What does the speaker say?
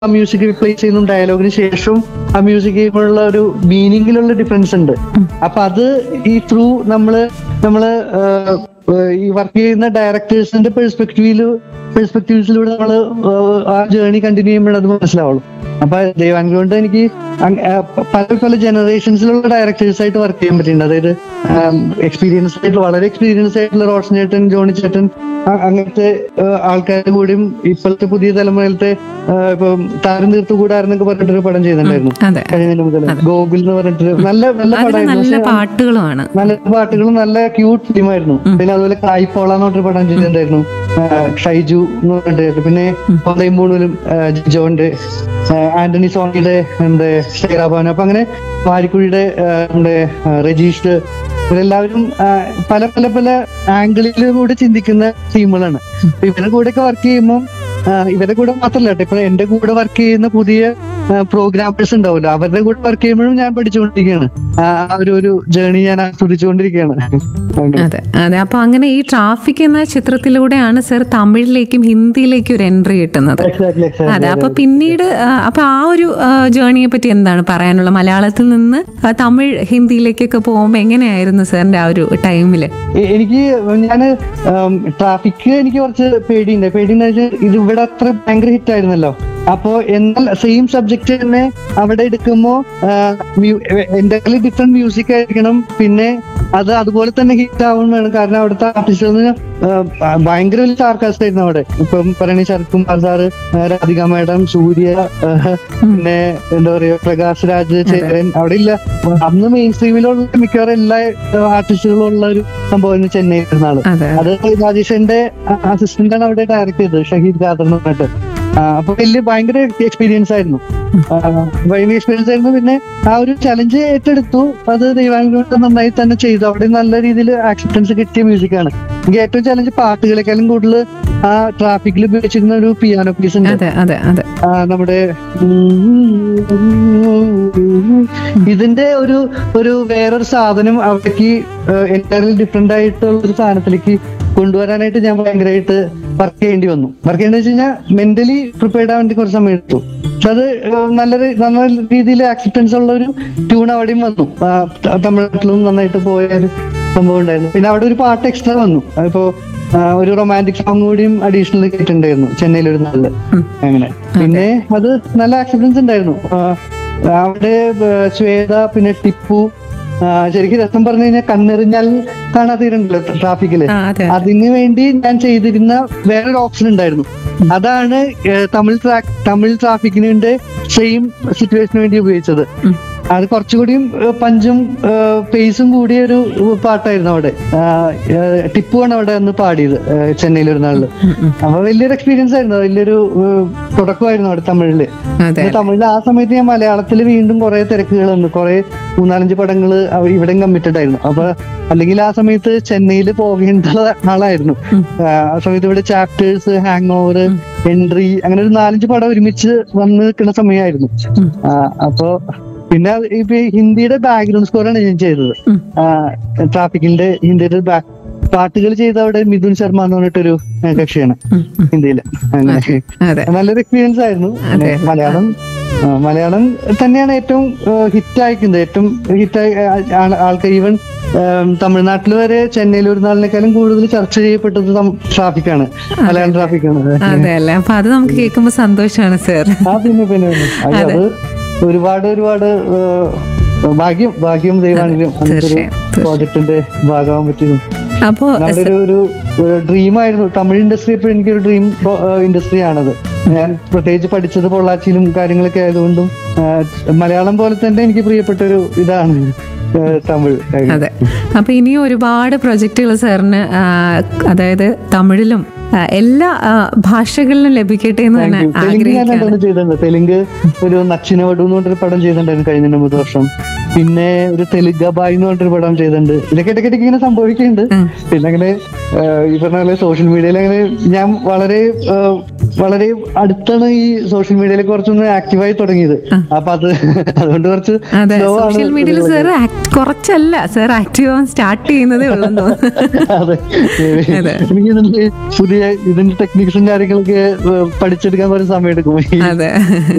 ആ music replace ചെയ്യുന്ന ഡയലോഗിന് ശേഷം ആ മ്യൂസിക് ചെയ്യുമ്പോഴുള്ള ഒരു മീനിങ്ങിലുള്ള ഡിഫറൻസ് ഉണ്ട് അപ്പൊ അത് ഈ ത്രൂ നമ്മള് നമ്മള് ആഹ്, ആഹ് ഈ വർക്ക് ചെയ്യുന്ന ഡയറക്ടേഴ്സിന്റെ പെർസ്പെക്റ്റീവില് പെർസ്പെക്റ്റീവ്സിലൂടെ നമ്മള് ആഹ് ആ ജേർണി കണ്ടിന്യൂ ചെയ്യുമ്പോൾ അത് മനസ്സിലാവുള്ളൂ അപ്പൊ ദൈവാനുഗ്രഹം കൊണ്ട് എനിക്ക് അങ്- ആ പല പല ജനറേഷൻസിലുള്ള ഡയറക്ടേഴ്സ് ആയിട്ട് വർക്ക് ചെയ്യാൻ പറ്റിയിട്ടുണ്ട് അതായത് എക്സ്പീരിയൻസ് ആയിട്ടുള്ള വളരെ എക്സ്പീരിയൻസ് ആയിട്ടുള്ള റോഷൻ ചേട്ടൻ ജോണി ചേട്ടൻ അ- അങ്ങനത്തെ ആൾക്കാരുടെ കൂടെയും ഇപ്പോഴത്തെ പുതിയ തലമുറയിലത്തെ ആ, ഇപ്പം താരം തീർത്തു കൂടാരെന്നൊക്കെ പറഞ്ഞിട്ടൊരു പടം ചെയ്തിട്ടുണ്ടായിരുന്നു അതെ കഴിഞ്ഞ മുതൽ ഗോകുൽ എന്ന് പറഞ്ഞിട്ട് നല്ല നല്ല അതിൽ പടമായിരുന്നു നല്ല പക്ഷെ പാട്ടുകളുമാണ് നല്ല പാട്ടുകളും നല്ല ക്യൂട്ട് ഫിലിമായിരുന്നു പിന്നെ അതുപോലെ കായ്പോള എന്ന് പറഞ്ഞൊരു പടം ചെയ്തിട്ടുണ്ടായിരുന്നു ആ, ഷൈജു എന്ന് പറഞ്ഞിട്ട് പിന്നെ കൊന്തയും മൂണൂലും ജിജോന്റെ ആ, ആന്റണി സോണിയുടെ നമ്മുടെ ഷെയറാബാൻ അപ്പൊ അങ്ങനെ വാരിക്കുഴിയുടെ ആ, നമ്മുടെ ആ, രജീഷ് ഇവരെല്ലാവരും ആ, പല പല പല ആംഗിളിലൂടെ ചിന്തിക്കുന്ന ടീമുകളാണ് അപ്പൊ ഇവരുടെ കൂടെ ഒക്കെ വർക്ക് ചെയ്യുമ്പോൾ ഇവരുടെ കൂടെ മാത്രമല്ല കേട്ടോ ഇപ്പൊ എന്റെ കൂടെ വർക്ക് ചെയ്യുന്ന പുതിയ പ്രോഗ്രാമേഴ്സ് ഉണ്ടാവുമല്ലോ അവരുടെ കൂടെ വർക്ക് ചെയ്യുമ്പോഴും ഞാൻ പഠിച്ചുകൊണ്ടിരിക്കുകയാണ് ആ ആ ഒരു ഒരു ജേണി ഞാൻ ആസ്വദിച്ചുകൊണ്ടിരിക്കുകയാണ് അങ്ങനെ. അതെ അതെ അപ്പൊ അങ്ങനെ ഈ ട്രാഫിക് എന്ന ചിത്രത്തിലൂടെയാണ് സർ തമിഴിലേക്കും ഹിന്ദിയിലേക്കും ഒരു എൻട്രി കിട്ടുന്നത് Exactly, exactly. അതെ അപ്പൊ പിന്നീട് ആ, അപ്പൊ ആ ഒരു ജേർണിയെ പറ്റി എന്താണ് പറയാനുള്ളത് മലയാളത്തിൽ നിന്ന് ആ, തമിഴ് ഹിന്ദിയിലേക്കൊക്കെ പോകുമ്പോൾ എങ്ങനെയായിരുന്നു സാറിന്റെ ആ ഒരു ടൈമില് എ- എനിക്ക് ഞാൻ ട്രാഫിക് എനിക്ക് കുറച്ച് പേടിയുണ്ട് പേടിയെന്ന് വെച്ചാൽ ഇത് ഇവിടെ അത്ര ഭയങ്കര ഹിറ്റ് ആയിരുന്നല്ലോ അപ്പോ എന്നാൽ സെയിം സബ്ജക്ട് തന്നെ അവിടെ എടുക്കുമ്പോ എന്റെ ഡിഫറെന്റ് മ്യൂസിക് ആയിരിക്കണം പിന്നെ അത് അതുപോലെ തന്നെ ഹിറ്റ് ആവും വേണം കാരണം അവിടുത്തെ ആർട്ടിസ്റ്റുകൾ ഭയങ്കര വലിയ സാർക്കാസ്റ്റ് ആയിരുന്നു അവിടെ ഇപ്പം പറയണ ശരത്കുമാർ സാറ് ആ, രാധിക മാഡം സൂര്യ ആ, പിന്നെ എന്താ പറയാ പ്രകാശ് രാജ് ചേരൻ അവിടെ ഇല്ല അന്ന് മെയിൻ സ്ട്രീമിലുള്ള മിക്കവാറും എല്ലാ ആർട്ടിസ്റ്റുകളും ഉള്ള ഒരു സംഭവമായിരുന്നു ചെന്നൈയിൽ ഇരുന്നാള് അതെ അത് രാജേഷന്റെ അസിസ്റ്റന്റ് ആണ് അവിടെ ഡയറക്ട് ചെയ്തത് ഷഹീദ് ഖാദർ എന്ന് പറഞ്ഞിട്ട് ആ, അപ്പൊ വലിയ ഭയങ്കര എക്സ്പീരിയൻസ് ആയിരുന്നു ആ, ഭയങ്കര എക്സ്പീരിയൻസ് ആയിരുന്നു പിന്നെ ആ ഒരു ചലഞ്ച് ഏറ്റെടുത്തു അത് ദൈവാനുഗ്രഹം നന്നായി തന്നെ ചെയ്തു അവിടെ നല്ല രീതിയിൽ ആക്സെപ്റ്റൻസ് കിട്ടിയ മ്യൂസിക്കാണ് എനിക്ക് ഏറ്റവും ചലഞ്ച് പാട്ടുകളെക്കാളും കൂടുതൽ ആ ട്രാഫിക്കിൽ ഉപയോഗിച്ചിരുന്ന ഒരു പിയാനോ പീസ് ഉണ്ട് അതെ അതെ അതെ ആ, നമ്മുടെ ഇതിന്റെ ഒരു ഒരു വേറൊരു സാധനം അവിടേക്ക് എൻറ്റയർലി ഡിഫറെന്റ് ആയിട്ടുള്ള ഒരു സാധനത്തിലേക്ക് കൊണ്ടുവരാനായിട്ട് ഞാൻ ഭയങ്കരമായിട്ട് വർക്ക് ചെയ്യേണ്ടി വന്നു വർക്ക് ചെയ്യേണ്ടി വെച്ച് കഴിഞ്ഞാൽ മെന്റലി പ്രിപ്പയർഡ് ആവാൻ വേണ്ടി കുറച്ച് സമയം എടുത്തു പക്ഷെ അത് ഏഹ്, നല്ല രീ- നല്ല രീതിയിൽ ആക്സെപ്റ്റൻസ് ഉള്ള ഒരു ട്യൂൺ അവിടെയും വന്നു ആ, ത- തമിഴ്നാട്ടിലും നന്നായിട്ട് പോയ ഒരു സംഭവം ഉണ്ടായിരുന്നു പിന്നെ അവിടെ ഒരു പാട്ട് എക്സ്ട്രാ വന്നു അതിപ്പോ ആ, ഒരു റൊമാൻറ്റിക് സോങ് കൂടിയും അഡീഷണൽ കേട്ടിട്ടുണ്ടായിരുന്നു ചെന്നൈയിൽ ഒരു നല്ല അങ്ങനെ പിന്നെ അത് നല്ല ആക്സെപ്റ്റൻസ് ഉണ്ടായിരുന്നു ആ, അവിടെ ആ, ശ്വേത പിന്നെ ടിപ്പു ആ, ശരിക്കും രസം പറഞ്ഞു കഴിഞ്ഞാൽ കണ്ണെറിഞ്ഞാൽ കാണാത്തവരുണ്ടല്ലോ ട്രാഫിക്കില് ആ, അതെ അതിന് വേണ്ടി ഞാൻ ചെയ്തിരുന്ന വേറൊരു ഓപ്ഷൻ ഉണ്ടായിരുന്നു അതാണ് ഏഹ്, തമിഴ് ട്രാക്ക് തമിഴ് ട്രാഫിക്കിനുണ്ട് സെയിം സിറ്റുവേഷന് വേണ്ടി ഉപയോഗിച്ചത് ഉം. അത് കുറച്ചുകൂടിയും ഏഹ്, പഞ്ചും പേസും കൂടിയ ഒരു പാട്ടായിരുന്നു അവിടെ ആഹ്, ഏഹ്, ടിപ്പു ആണ് അവിടെ ഒന്ന് പാടിയത് ഏഹ്, ചെന്നൈയിൽ ഒരു നാളില് ഉം, ഉം. അപ്പൊ വലിയൊരു എക്സ്പീരിയൻസ് ആയിരുന്നു വലിയൊരു ഏഹ്, തുടക്കമായിരുന്നു അവിടെ തമിഴില് അതെ പിന്നെ തമിഴിൽ ആ സമയത്ത് ഞാൻ മലയാളത്തിൽ വീണ്ടും കുറെ തിരക്കുകളുണ്ട് കുറെ മൂന്നാലഞ്ച് പടങ്ങള് അവ- ഇവിടെയും കമ്മിറ്റഡ് ആയിരുന്നു അപ്പൊ അല്ലെങ്കിൽ ആ സമയത്ത് ചെന്നൈയിൽ പോകേണ്ട ആളായിരുന്നു ഉം. ആ ആ സമയത്ത് ഇവിടെ ചാപ്റ്റേഴ്സ് ഹാങ് ഓവർ എൻട്രി അങ്ങനെ ഒരു നാലഞ്ച് പടം ഒരുമിച്ച് വന്ന് നിൽക്കുന്ന സമയമായിരുന്നു ഉം. ആ, അപ്പൊ പിന്നെ അത് ഇപ്പൊ ഈ ഹിന്ദിയുടെ ബാക്ക്ഗ്രൗണ്ട് സ്കോറാണ് ഞാൻ ചെയ്തത് ഉം. ട്രാഫിക്കിന്റെ ഹിന്ദിയുടെ ബാക്ക് പാട്ടുകൾ ചെയ്ത അവിടെ മിഥുൻ ശർമ്മ എന്ന് പറഞ്ഞിട്ടൊരു ഏ, കക്ഷിയാണ് ഉം, ഉം. ഹിന്ദിയില് അങ്ങനെ അതെ നല്ലൊരു എക്സ്പീരിയൻസ് ആയിരുന്നു അതെ. മലയാളം ആ, മലയാളം തന്നെയാണ് ഏറ്റവും ഹിറ്റ് അയക്കുന്നത് ഏറ്റവും ഹിറ്റായി ആൾക്കാർ ഈവൻ തമിഴ്നാട്ടിൽ വരെ ചെന്നൈയിൽ ഒരു നാളിനേക്കാളും കൂടുതൽ ചർച്ച ചെയ്യപ്പെട്ടത് ട്രാഫിക്കാണ് മലയാളം ട്രാഫിക്കാണ് അതെ അല്ലേ അപ്പൊ അത് നമുക്ക് കേൾക്കുമ്പോൾ സന്തോഷമാണ് സാർ ആ പിന്നെ പിന്നെ പിന്നെ. അയ്യോ, അത് ഒരുപാട് ഒരുപാട് ആ, ഭാഗ്യം ഭാഗ്യം ദൈവാണെങ്കിലും അങ്ങനത്തെ ഒരു തീർച്ചയായും, തീർച്ചയായും. പ്രോജക്ടിന്റെ ഭാഗമാകാൻ പറ്റിയതും അപ്പോ നമ്മുടെ ഒരു ഒരു ഡ്രീം ആയിരുന്നു തമിഴ് ഇൻഡസ്ട്രി ഇപ്പൊ എനിക്കൊരു ഡ്രീം ഇൻഡസ്ട്രി ആണത് ഞാൻ പ്രത്യേകിച്ച് പഠിച്ചത് പൊള്ളാച്ചിയിലും കാര്യങ്ങളൊക്കെ ആയതുകൊണ്ടും ആ, മലയാളം പോലെ തന്നെ എനിക്ക് പ്രിയപ്പെട്ട ഒരു ഇതാണ് ആ, തമിഴ് അതെ അപ്പൊ ഇനിയും ഒരുപാട് പ്രൊജക്റ്റുകൾ സാറിന് ആ, അതായത് തമിഴിലും ആ, എല്ലാ ആ, ഭാഷകളിലും ലഭിക്കട്ടെ എന്ന് തന്നെ തെലുങ്ക് ഞാൻ ആഗ്രഹിക്കുകയാണ് രണ്ടെണ്ണം ചെയ്തിട്ടുണ്ട് തെലുങ്ക് ഒരു നച്ചിനവടു എന്ന് പറഞ്ഞൊരു പടം ചെയ്തിട്ടുണ്ടായിരുന്നു കഴിഞ്ഞ മുപ്പത് വർഷം പിന്നെ ഒരു തെലുങ്ക ബായ് എന്ന് പറഞ്ഞൊരു പടം ചെയ്തിട്ടുണ്ട് ഇതൊക്കെ ഇടയ്ക്കിടയ്ക്ക് ഇങ്ങനെ സംഭവിക്കുന്നുണ്ട് ഉം. പിന്നെ അങ്ങനെ ആ, ഈ പറഞ്ഞ പോലെ സോഷ്യൽ മീഡിയയിൽ അങ്ങനെ ഞാൻ വളരെ ആ, വളരെ അടുത്താണ് ഈ സോഷ്യൽ മീഡിയയിൽ കുറച്ചൊന്ന് ആക്റ്റീവായി തുടങ്ങിയത് അപ്പൊ അത് അതുകൊണ്ട് കുറച്ച് അതെ slow ആണ് സോഷ്യൽ മീഡിയയിൽ സാർ കുറച്ചല്ല സാർ ആക്റ്റീവ് ആവാൻ സ്റ്റാർട്ട് ചെയ്യുന്നതേ ഉള്ളെന്ന് തോന്നുന്നു അതെ അതെ. എനിക്ക് ഇതിന്റെ പുതിയ ഇതിന്റെ ടെക്നിക്സും കാര്യങ്ങളൊക്കെ ഏ, പഠിച്ചെടുക്കാൻ കുറച്ച് സമയം എടുക്കും അതെ